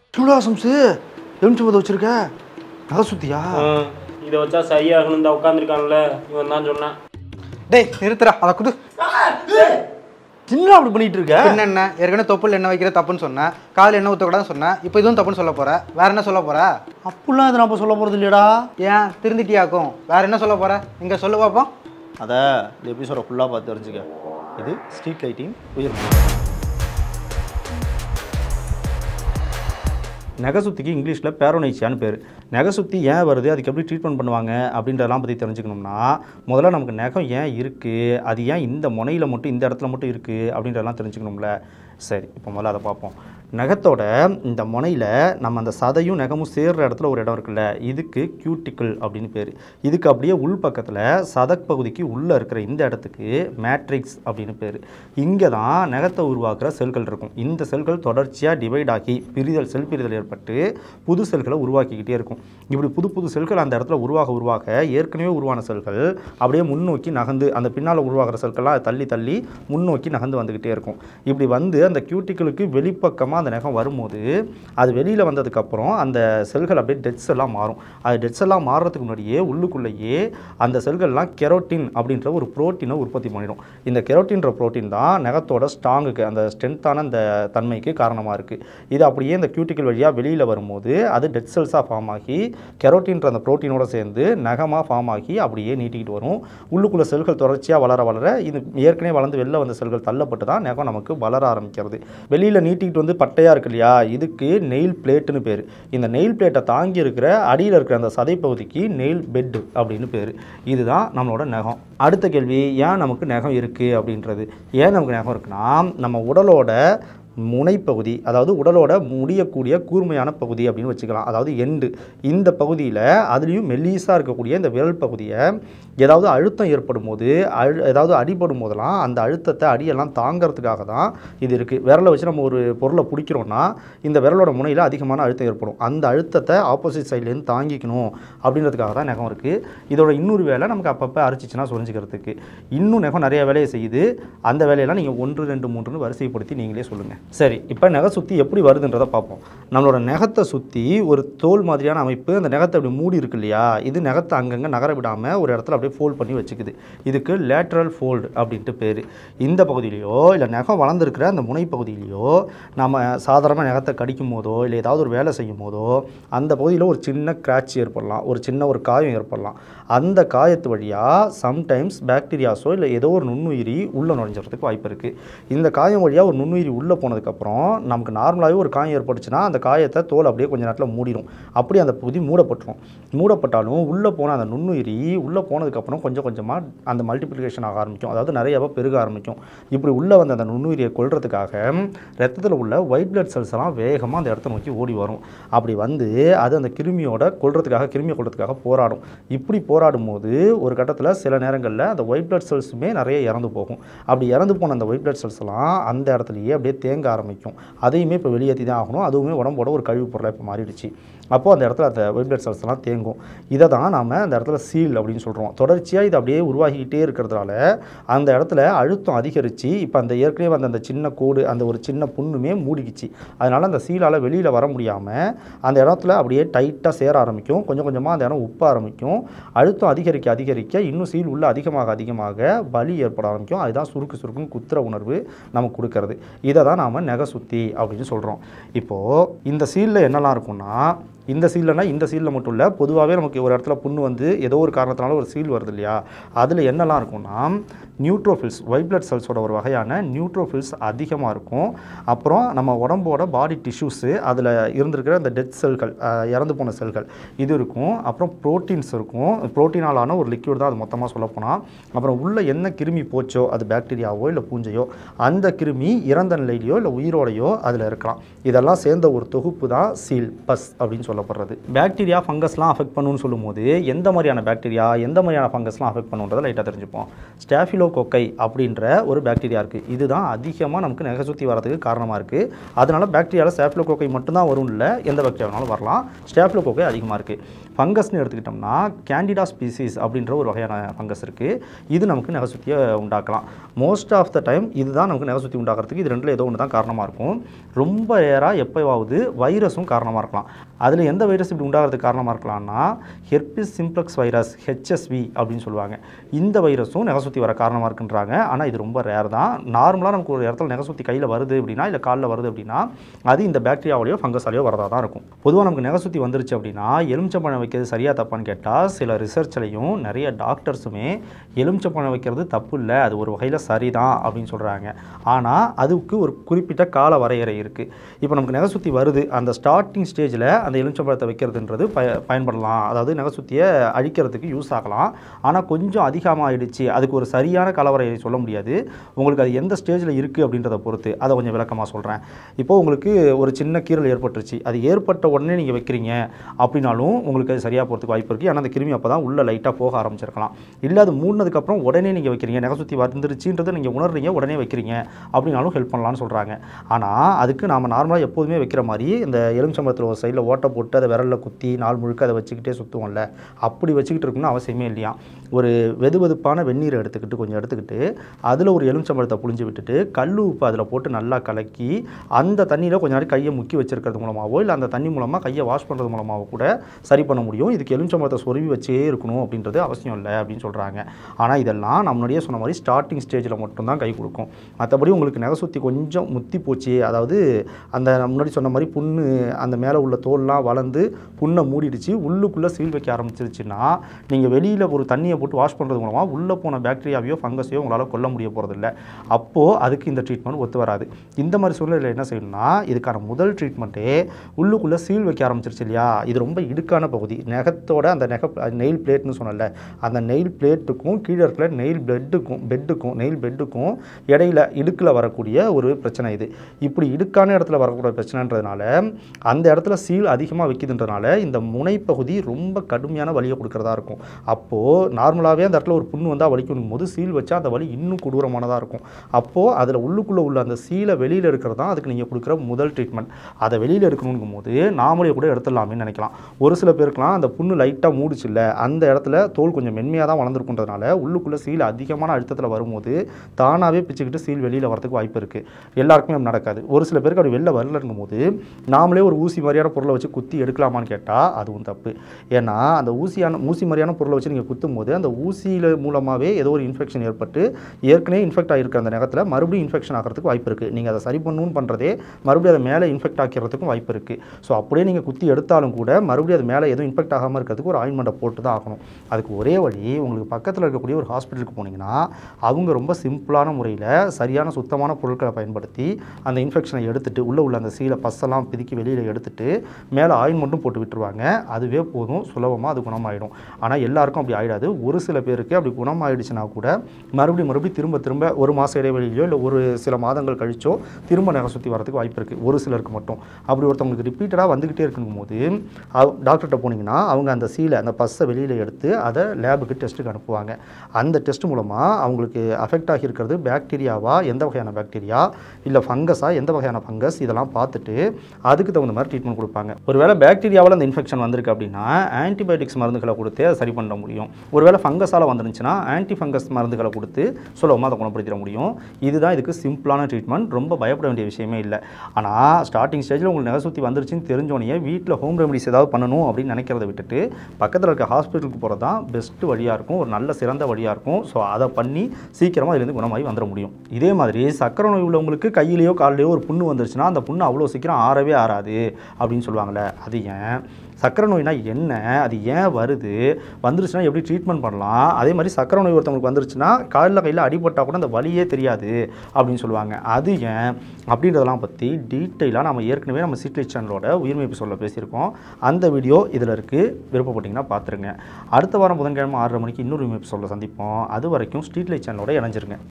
சுடா சம்சு எலுமிச்சம்பழத்தை வச்சிருக்க நகை சுத்தியா இதை வச்சா சரியாகணும் இந்த உட்காந்துருக்கான்ல இவன் தான் சொன்னான் டேய் நிறுத்துறா அதை குது என்ன அப்படி பண்ணிட்டு இருக்க என்ன என்ன ஏற்கனவே தொப்புள் எண்ணெய் வைக்கிற தப்புன்னு சொன்னேன் கால் எண்ணெய் ஊற்றக்கூடாதுன்னு சொன்னேன் இப்போ இதுவும் தப்புன்னு சொல்ல போற வேற என்ன சொல்ல போற அப்படிலாம் இதை நான் சொல்ல போறது இல்லையடா ஏன் திருந்திட்டியாக்கும் வேற என்ன சொல்ல போற இங்க சொல்லு பார்ப்போம் அதை இந்த எபிசோட ஃபுல்லாக பார்த்து தெரிஞ்சுக்க இது ஸ்ட்ரீட் லைட்டிங் உயிர் நெகசுத்திக்கு இங்கிலீஷில் பேரோனைச்சியான்னு பேர் நெகசுத்தி ஏன் வருது அதுக்கு எப்படி ட்ரீட்மெண்ட் பண்ணுவாங்க அப்படின்றதெல்லாம் பற்றி தெரிஞ்சுக்கணும்னா முதல்ல நமக்கு நகம் ஏன் இருக்குது அது ஏன் இந்த முனையில் மட்டும் இந்த இடத்துல மட்டும் இருக்குது அப்படின்றதெல்லாம் தெரிஞ்சுக்கணும்ல சரி இப்போ முதல்ல அதை பார்ப்போம் நகத்தோட இந்த முனையில் நம்ம அந்த சதையும் நகமும் சேர்ற இடத்துல ஒரு இடம் இருக்குல்ல இதுக்கு கியூட்டிக்கிள் அப்படின்னு பேர் இதுக்கு அப்படியே உள் பக்கத்தில் சதக் பகுதிக்கு உள்ளே இருக்கிற இந்த இடத்துக்கு மேட்ரிக்ஸ் அப்படின்னு பேர் இங்கே தான் நகத்தை உருவாக்குற செல்கள் இருக்கும் இந்த செல்கள் தொடர்ச்சியாக டிவைட் ஆகி பிரிதல் செல் பிரிதல் ஏற்பட்டு புது செல்களை உருவாக்கிக்கிட்டே இருக்கும் இப்படி புது புது செல்கள் அந்த இடத்துல உருவாக உருவாக ஏற்கனவே உருவான செல்கள் அப்படியே முன்னோக்கி நகர்ந்து அந்த பின்னால் உருவாகிற செல்கள்லாம் தள்ளி தள்ளி முன்னோக்கி நகர்ந்து வந்துக்கிட்டே இருக்கும் இப்படி வந்து அந்த கியூட்டிகளுக்கு வெளிப்பக்கமாக அந்த நகம் வரும்போது அது வெளியில் வந்ததுக்கப்புறம் அந்த செல்கள் அப்படியே டெட் செல்லாக மாறும் அது டெட் செல்லாக மாறுறதுக்கு முன்னாடியே உள்ளுக்குள்ளேயே அந்த செல்கள்லாம் கெரோட்டின் அப்படின்ற ஒரு புரோட்டீனை உற்பத்தி பண்ணிடும் இந்த கெரோட்டின்ற புரோட்டீன் தான் நகத்தோட ஸ்ட்ராங்குக்கு அந்த ஸ்ட்ரென்த்தான அந்த தன்மைக்கு காரணமாக இருக்குது இது அப்படியே இந்த கியூட்டிக்கல் வழியாக வெளியில் வரும்போது அது டெட் செல்ஸாக ஃபார்ம் ஆகி கெரோட்டின்ற அந்த புரோட்டீனோட சேர்ந்து நகமாக ஃபார்ம் ஆகி அப்படியே நீட்டிக்கிட்டு வரும் உள்ளுக்குள்ள செல்கள் தொடர்ச்சியாக வளர வளர இது ஏற்கனவே வளர்ந்து வெளில வந்த செல்கள் தள்ளப்பட்டு தான் நகம் நமக்கு வளர ஆரம்பிக்கிறது வெளியில் நீட்டிக்கிட்டு வந்து பட்டையாக இருக்கு இல்லையா இதுக்கு நெயில் பிளேட்டுன்னு பேர் இந்த நெயில் பிளேட்டை தாங்கி இருக்கிற அடியில் இருக்கிற அந்த சதை பகுதிக்கு நெயில் பெட் அப்படின்னு பேர் இதுதான் நம்மளோட நகம் அடுத்த கேள்வி ஏன் நமக்கு நகம் இருக்குது அப்படின்றது ஏன் நமக்கு நகம் இருக்குன்னா நம்ம உடலோட முனைப்பகுதி அதாவது உடலோட முடியக்கூடிய கூர்மையான பகுதி அப்படின்னு வச்சுக்கலாம் அதாவது எண்டு இந்த பகுதியில் அதுலேயும் மெல்லிஸாக இருக்கக்கூடிய இந்த விரல் பகுதியை ஏதாவது அழுத்தம் ஏற்படும் போது அழு ஏதாவது அடிபடும் போதெல்லாம் அந்த அழுத்தத்தை அடியெல்லாம் தாங்கிறதுக்காக தான் இது இருக்குது விரலை வச்சு நம்ம ஒரு பொருளை பிடிக்கிறோன்னா இந்த விரலோட முனையில் அதிகமான அழுத்தம் ஏற்படும் அந்த அழுத்தத்தை ஆப்போசிட் சைட்லேருந்து தாங்கிக்கணும் அப்படின்றதுக்காக தான் நகம் இருக்குது இதோட இன்னொரு வேலை நமக்கு அப்பப்போ அரைச்சிச்சுன்னா சொரிஞ்சுக்கிறதுக்கு இன்னும் நகம் நிறைய வேலையை செய்யுது அந்த வேலையெல்லாம் நீங்கள் ஒன்று ரெண்டு மூன்றுன்னு வரிசைப்படுத்தி நீங்களே சொல்லுங்கள் சரி இப்போ நகை சுற்றி எப்படி வருதுன்றதை பார்ப்போம் நம்மளோட நகத்தை சுற்றி ஒரு தோல் மாதிரியான அமைப்பு அந்த நகத்தை அப்படி மூடி இருக்கு இல்லையா இது நகத்தை அங்கங்கே நகர விடாமல் ஒரு இடத்துல அப்படியே ஃபோல்ட் பண்ணி வச்சுக்குது இதுக்கு லேட்ரல் ஃபோல்டு அப்படின்ட்டு பேர் இந்த பகுதியிலையோ இல்லை நகம் வளர்ந்துருக்கிற அந்த முனைப்பகுதியிலையோ நம்ம சாதாரணமாக நகத்தை கடிக்கும் போதோ இல்லை ஏதாவது ஒரு வேலை செய்யும் போதோ அந்த பகுதியில் ஒரு சின்ன கிராட்ச் ஏற்படலாம் ஒரு சின்ன ஒரு காயம் ஏற்படலாம் அந்த காயத்து வழியாக சம்டைம்ஸ் பாக்டீரியாஸோ இல்லை ஏதோ ஒரு நுண்ணுயிரி உள்ளே நுழைஞ்சிறதுக்கு வாய்ப்பு இருக்குது இந்த காயம் வழியாக ஒரு நுண்ணுயிரி உள்ளே போனதுக்கப்புறம் நமக்கு நார்மலாகவே ஒரு காயம் ஏற்பட்டுச்சுன்னா அந்த காயத்தை தோல் அப்படியே கொஞ்ச நேரத்தில் மூடிடும் அப்படி அந்த பகுதி மூடப்பட்டுரும் மூடப்பட்டாலும் உள்ளே போன அந்த நுண்ணுயிரி உள்ளே போனதுக்கப்புறம் கொஞ்சம் கொஞ்சமாக அந்த மல்டிப்ளிகேஷன் ஆக ஆரம்பிக்கும் அதாவது நிறையவா பெருக ஆரம்பிக்கும் இப்படி உள்ளே வந்த அந்த நுண்ணுயிரியை கொல்றதுக்காக ரத்தத்தில் உள்ள ஒயிட் பிளட் செல்ஸ் எல்லாம் வேகமாக அந்த இடத்த நோக்கி ஓடி வரும் அப்படி வந்து அது அந்த கிருமியோட கொல்றதுக்காக கிருமியை கொல்றதுக்காக போராடும் இப்படி போராடும் போது ஒரு கட்டத்தில் சில நேரங்களில் அந்த ஒயிட் பிளட் செல்ஸுமே நிறைய இறந்து போகும் அப்படி இறந்து போன அந்த ஒயிட் பிளட் செல்ஸ் எல்லாம் அந்த இடத்துலையே அப்படியே தேங்க ஆரம்பிக்கும் அதையுமே இப்போ வெளியேற்றி தான் ஆகணும் அதுவுமே உடம்போட ஒரு கழிவு பொருளாக இப்போ மாறிடுச்சு அப்போது அந்த இடத்துல அந்த ஒயிட் பிளட் செல்ஸ் எல்லாம் தேங்கும் இதை தான் நாம் அந்த இடத்துல சீல் அப்படின்னு சொல்கிறோம் தொடர்ச்சியாக இது அப்படியே உருவாகிக்கிட்டே இருக்கிறதுனால அந்த இடத்துல அழுத்தம் அதிகரித்து இப்போ அந்த ஏற்கனவே வந்த அந்த சின்ன கோடு அந்த ஒரு சின்ன புண்ணுமே மூடிக்கிச்சு அதனால் அந்த சீலால் வெளியில் வர முடியாமல் அந்த இடத்துல அப்படியே டைட்டாக சேர ஆரம்பிக்கும் கொஞ்சம் கொஞ்சமாக அந்த இடம் உப்ப ஆரம்பிக்கும் அழுத்தம் அதிகரிக்க அதிகரிக்க இன்னும் சீல் உள்ள அதிகமாக அதிகமாக வலி ஏற்பட ஆரம்பிக்கும் அதுதான் சுருக்கு சுருக்குன்னு குத்துற உணர்வு நமக்கு கொடுக்கறது இதை தான் நாம் நகை சுத்தி அப்படின்னு சொல்கிறோம் இப்போது இந்த சீலில் என்னெல்லாம் இருக்கும்னா இந்த சீல்லனா இந்த சீலில் மட்டும் இல்லை பொதுவாகவே நமக்கு ஒரு இடத்துல புண்ணு வந்து ஏதோ ஒரு காரணத்தினால ஒரு சீல் வருது இல்லையா அதில் என்னெல்லாம் இருக்கும்னா நியூட்ரோஃபில்ஸ் ஒயிட் பிளட் செல்ஸோட ஒரு வகையான நியூட்ரோஃபில்ஸ் அதிகமாக இருக்கும் அப்புறம் நம்ம உடம்போட பாடி டிஷ்யூஸு அதில் இருந்திருக்கிற அந்த டெட் செல்கள் அஹ், இறந்து போன செல்கள் இது இருக்கும் அப்புறம் ப்ரோட்டீன்ஸ் இருக்கும் ப்ரோட்டீனாலான ஒரு லிக்யூட் தான் அது மொத்தமாக சொல்லப்போனால் அப்புறம் உள்ள என்ன கிருமி போச்சோ அது பாக்டீரியாவோ இல்லை பூஞ்சையோ அந்த கிருமி இறந்த நிலையிலையோ இல்லை உயிரோடையோ அதில் இருக்கலாம் இதெல்லாம் சேர்ந்த ஒரு தொகுப்பு தான் சீல் பஸ் அப்படின்னு சொல்லப்படுறது பாக்டீரியா ஃபங்கஸ்லாம் அஃபெக்ட் பண்ணுன்னு சொல்லும்போது எந்த மாதிரியான பாக்டீரியா எந்த மாதிரியான ஃபங்கஸ்லாம் அஃபெக்ட் பண்ணுன்றதை லைட்டாக தெரிஞ்சுப்போம் ஸ்டாஃபிலோகோக்கை அப்படின்ற ஒரு பாக்டீரியா இருக்குது இதுதான் அதிகமாக நமக்கு நகை சுற்றி வரதுக்கு காரணமாக இருக்குது அதனால பாக்டீரியாவில் ஸ்டாஃபிலோகோக்கை மட்டும்தான் வரும் இல்லை எந்த பாக்டீரியா வேணாலும் வரலாம் ஸ்டாஃபிலோகோக்கை அதிகமாக இருக்குது ஃபங்கஸ்னு எடுத்துக்கிட்டோம்னா கேண்டிடா ஸ்பீசிஸ் அப்படின்ற ஒரு வகையான ஃபங்கஸ் இருக்குது இது நமக்கு நகசுத்தியை உண்டாக்கலாம் மோஸ்ட் ஆஃப் த டைம் இதுதான் நமக்கு நகசுத்தி உண்டாகிறதுக்கு இது ரெண்டில் ஏதோ ஒன்று தான் காரணமாக இருக்கும் ரொம்ப ரேராக எப்போவாவது வைரஸும் காரணமாக இருக்கலாம் அதில் எந்த வைரஸ் இப்படி உண்டாகிறதுக்கு காரணமாக இருக்கலாம்னா ஹெர்பிஸ் சிம்ப்ளக்ஸ் வைரஸ் ஹெச்எஸ்வி அப்படின்னு சொல்லுவாங்க இந்த வைரஸும் நெகசுத்தி வர காரணமாக இருக்குன்றாங்க ஆனால் இது ரொம்ப ரேர் தான் நார்மலாக நமக்கு ஒரு இடத்துல நெகசுத்தி கையில் வருது அப்படின்னா இல்லை காலில் வருது அப்படின்னா அது இந்த பாக்டீரியாவோடையோ ஃபங்கஸாலேயோ வரதா தான் இருக்கும் பொதுவாக நமக்கு நெகசுத்தி வந்துருச்சு அப்படின்னா எலுமிச்சம்பழம் வைக்கிறது சரியாக தப்பான்னு கேட்டால் சில ரிசர்ச்லையும் நிறைய டாக்டர்ஸுமே எலுமிச்சம்பழம் வைக்கிறது தப்பு இல்லை அது ஒரு வகையில் சரிதான் அப்படின்னு சொல்கிறாங்க ஆனால் அதுக்கு ஒரு குறிப்பிட்ட கால வரையறை இருக்குது இப்போ நமக்கு நெகசுத்தி வருது அந்த ஸ்டார்டிங் ஸ்டேஜில் அந்த எலுமிச்சம்பழத்தை வைக்கிறதுன்றது பய பயன்படலாம் அதாவது நெகசுத்தியை அழிக்கிறதுக்கு யூஸ் ஆகலாம் ஆனால் கொஞ்சம் அதிகமாக ஆயிடுச்சு அதுக்கு ஒரு சரியான கலவரையை சொல்ல முடியாது உங்களுக்கு அது எந்த ஸ்டேஜில் இருக்குது அப்படின்றத பொறுத்து அதை கொஞ்சம் விளக்கமாக சொல்கிறேன் இப்போ உங்களுக்கு ஒரு சின்ன கீரல் ஏற்பட்டுருச்சு அது ஏற்பட்ட உடனே நீங்கள் வைக்கிறீங்க அப்படின்னாலும் உங்களுக்கு அது சரியாக போகிறதுக்கு வாய்ப்பு இருக்குது ஏன்னா அந்த கிருமி அப்போ தான் உள்ளே லைட்டாக போக ஆரம்பிச்சிருக்கலாம் இல்லை அது மூடினதுக்கப்புறம் உடனே நீங்கள் வைக்கிறீங்க நெகசுத்தி வந்துருச்சுன்றதை நீங்கள் உணர்றீங்க உடனே வைக்கிறீங்க அப்படின்னாலும் ஹெல்ப் பண்ணலாம்னு சொல்கிறாங்க ஆனால் அதுக்கு நாம் நார்மலாக எப்போதுமே வைக்கிற மாதிரி இந்த எலுமிச்சம்பழத்தில் ஒரு சைடில் ஓட்டை போட்டு அதை விரலில் குத்தி நாள் முழுக்க அதை வச்சுக்கிட்டே சுற்றுவோம்ல அப்படி வச்சுக்கிட்டு இருக்கணும்னு அவசியமே இல்லையா ஒரு வெது வெதுப்பான வெந்நீரை எடுத்துக்கிட்டு கொஞ்சம் எடுத்துக்கிட்டு அதில் ஒரு எலுமிச்சம்பழத்தை புழிஞ்சு விட்டுட்டு கல் உப்பு அதில் போட்டு நல்லா கலக்கி அந்த தண்ணியில் கொஞ்ச நேரம் கையை முக்கி வச்சிருக்கிறது மூலமாகவோ இல்லை அந்த தண்ணி மூலமாக கையை வாஷ் பண்ணுறது மூலமாகவோ கூட சரி பண்ண முடியும் இதுக்கு எலுமிச்சம்பழத்தை சொருவி வச்சே இருக்கணும் அப்படின்றது அவசியம் இல்லை அப்படின்னு சொல்கிறாங்க ஆனால் இதெல்லாம் நான் முன்னாடியே சொன்ன மாதிரி ஸ்டார்டிங் ஸ்டேஜில் மட்டும்தான் கை கொடுக்கும் மற்றபடி உங்களுக்கு நெகசுத்தி கொஞ்சம் முத்தி போச்சு அதாவது அந்த நான் முன்னாடி சொன்ன மாதிரி புண்ணு அந்த மேலே உள்ள தோல்லாம் வளர்ந்து புண்ணை மூடிடுச்சு உள்ளுக்குள்ளே சீல் வைக்க ஆரம்பிச்சிருச்சுன்னா நீங்கள் வெளியில் ஒரு தண்ணியை போட்டு வாஷ் பண்ணுறது மூலமாக உள்ளே போன பாக்டீரியாவையோ ஃபங்கஸையோ உங்களால் கொல்ல முடிய போகிறதில்ல அப்போது அதுக்கு இந்த ட்ரீட்மெண்ட் ஒத்து வராது இந்த மாதிரி சூழ்நிலையில் என்ன செய்யணும்னா இதுக்கான முதல் ட்ரீட்மெண்ட்டே உள்ளுக்குள்ளே சீல் வைக்க ஆரம்பிச்சிருச்சு இல்லையா இது ரொம்ப இடுக்கான பகுதி நெகத்தோட அந்த நெக நெயில் பிளேட்னு சொன்னல அந்த நெயில் பிளேட்டுக்கும் கீழே இருக்கிற நெயில் பெட்டுக்கும் பெட்டுக்கும் நெயில் பெட்டுக்கும் இடையில இடுக்கில் வரக்கூடிய ஒரு பிரச்சனை இது இப்படி இடுக்கான இடத்துல வரக்கூடிய பிரச்சனைன்றதுனால அந்த இடத்துல சீல் அதிகமாக வைக்குதுன்றதுனால இந்த முனைப்பகுதி ரொம்ப கடுமையான வலியை கொடுக்கறதா இருக்கும் அப்போது நார்மலாகவே அந்த இடத்துல ஒரு புண்ணு வந்தால் வலிக்கணும் போது சீல் வச்சா அந்த வலி இன்னும் கொடூரமானதாக இருக்கும் அப்போது அதில் உள்ளுக்குள்ளே உள்ள அந்த சீலை வெளியில் இருக்கிறது தான் அதுக்கு நீங்கள் கொடுக்குற முதல் ட்ரீட்மெண்ட் அதை வெளியில் எடுக்கணுங்கும் போது நாமளே கூட எடுத்துடலாமேன்னு நினைக்கலாம் ஒரு சில பேருக்குலாம் அந்த புண்ணு லைட்டாக மூடிச்சு இல்லை அந்த இடத்துல தோல் கொஞ்சம் மென்மையாக தான் வளர்ந்துருக்குன்றதுனால உள்ளுக்குள்ளே சீல் அதிகமான அழுத்தத்தில் வரும்போது தானாகவே பிச்சுக்கிட்டு சீல் வெளியில் வரதுக்கு வாய்ப்பு இருக்குது எல்லாருக்குமே அப்படி நடக்காது ஒரு சில பேருக்கு அப்படி வெளில வரலங்கும் போது நாமளே ஒரு ஊசி மாதிரியான பொருளை வச்சு குத்தி எடுக்கலாமான்னு கேட்டால் அதுவும் தப்பு ஏன்னா அந்த ஊசியான ஊசி மாதிரியான பொருளை வச்சு நீங்கள் குத்தும் போது அந்த ஊசியில் மூலமாகவே ஏதோ ஒரு இன்ஃபெக்ஷன் ஏற்பட்டு ஏற்கனவே இன்ஃபெக்ட் ஆகிருக்க அந்த நேரத்தில் மறுபடியும் இன்ஃபெக்ஷன் ஆகிறதுக்கு வாய்ப்பு இருக்குது நீங்கள் அதை சரி பண்ணணும்னு பண்ணுறதே மறுபடியும் அதை மேலே இன்ஃபெக்ட் ஆக்கிறதுக்கும் வாய்ப்பு இருக்குது ஸோ அப்படியே நீங்கள் குத்தி எடுத்தாலும் கூட மறுபடியும் அது மேலே எதுவும் இன்ஃபெக்ட் ஆகாமல் இருக்கிறதுக்கு ஒரு ஆயின்மெண்ட்டை போட்டு தான் ஆகணும் அதுக்கு ஒரே வழி உங்களுக்கு பக்கத்தில் இருக்கக்கூடிய ஒரு ஹாஸ்பிட்டலுக்கு போனீங்கன்னா அவங்க ரொம்ப சிம்பிளான முறையில் சரியான சுத்தமான பொருட்களை பயன்படுத்தி அந்த இன்ஃபெக்ஷனை எடுத்துட்டு உள்ளே உள்ள அந்த சீலை பஸ்ஸெல்லாம் பிதுக்கி வெளியில் எடுத்துட்டு மேலே ஆயின்மெண்ட்டும் போட்டு விட்டுருவாங்க அதுவே போதும் சுலபமாக அது குணமாயிடும் ஆனால் எல்லாருக்கும் அப்படி ஆயிடாது ஒரு சில பேருக்கு அப்படி குணமாயிடுச்சுன்னா கூட மறுபடியும் மறுபடியும் திரும்ப திரும்ப ஒரு மாத இடைவெளியிலோ இல்லை ஒரு சில மாதங்கள் கழிச்சோ திரும்ப நகை சுற்றி வரதுக்கு வாய்ப்பு இருக்குது ஒரு சிலருக்கு மட்டும் அப்படி ஒருத்தவங்களுக்கு ரிப்பீட்டடாக வந்துக்கிட்டே இருக்கும்போது டாக்டர்கிட்ட போனீங்கன்னா அவங்க அந்த சீலை அந்த பஸ்ஸை வெளியில் எடுத்து அதை லேபுக்கு டெஸ்ட்டுக்கு அனுப்புவாங்க அந்த டெஸ்ட் மூலமாக அவங்களுக்கு அஃபெக்ட் ஆகியிருக்கிறது பாக்டீரியாவா எந்த வகையான பாக்டீரியா இல்லை ஃபங்கஸா எந்த வகையான ஃபங்கஸ் இதெல்லாம் பார்த்துட்டு அதுக்கு தகுந்த மாதிரி ட்ரீட்மெண்ட் கொடுப்பாங்க ஒருவேளை பாக்டீரியாவால் அந்த இன்ஃபெக்ஷன் வந்திருக்கு அப்படின்னா ஆன்டிபயோட்டிக்ஸ் மருந்துகளை கொடுத்து அதை சரி பண்ண முடியும் ஒருவேளை ஃபங்கஸால் வந்துருந்துச்சுன்னா ஆன்டி ஃபங்கஸ் மருந்துகளை கொடுத்து சுலபமாக அதை குணப்படுத்திட முடியும் இதுதான் இதுக்கு சிம்பிளான ட்ரீட்மெண்ட் ரொம்ப பயப்பட வேண்டிய விஷயமே இல்லை ஆனால் ஸ்டார்டிங் ஸ்டேஜில் உங்களுக்கு நகை சுற்றி வந்துருச்சுன்னு தெரிஞ்சோடனே வீட்டில் ஹோம் ரெமடிஸ் ஏதாவது பண்ணணும் அப்படின்னு நினைக்கிறத விட்டுட்டு பக்கத்தில் இருக்க ஹாஸ்பிட்டலுக்கு போகிறது தான் பெஸ்ட் வழியாக இருக்கும் ஒரு நல்ல சிறந்த வழியாக இருக்கும் ஸோ அதை பண்ணி சீக்கிரமாக இதுலேருந்து குணமாகி வந்துட முடியும் இதே மாதிரி சக்கரை நோய் உள்ளவங்களுக்கு கையிலையோ கால்லையோ ஒரு புண்ணு வந்துருச்சுன்னா அந்த புண்ணு அவ்வளோ சீக்கிரம் ஆறவே ஆறாது அப்படின்னு சொல்லுவாங்கள்ல அது ஏன் சக்கரை நோய்னா என்ன அது ஏன் வருது வந்துருச்சுன்னா எப்படி ட்ரீட்மெண்ட் பண்ணலாம் அதே மாதிரி சக்கரை நோய் ஒருத்தவங்களுக்கு வந்துருச்சுன்னா காலில் கையில் அடிபட்டால் கூட அந்த வலியே தெரியாது அப்படின்னு சொல்லுவாங்க அது ஏன் அப்படின்றதெல்லாம் பற்றி டீட்டெயிலாக நம்ம ஏற்கனவே நம்ம சிட்லி சேனலோட உயிர்மை எபிசோட பேசியிருக்கோம் அந்த வீடியோ இதில் இருக்குது விருப்பப்பட்டீங்கன்னா பார்த்துருங்க அடுத்த வாரம் புதன்கிழமை ஆறரை மணிக்கு இன்னொரு எபிசோடில் சந்திப்போம் அது வரைக்கும் ஸ்ட்ரீட் லைட் சேனலோட இணைஞ்சிருங்க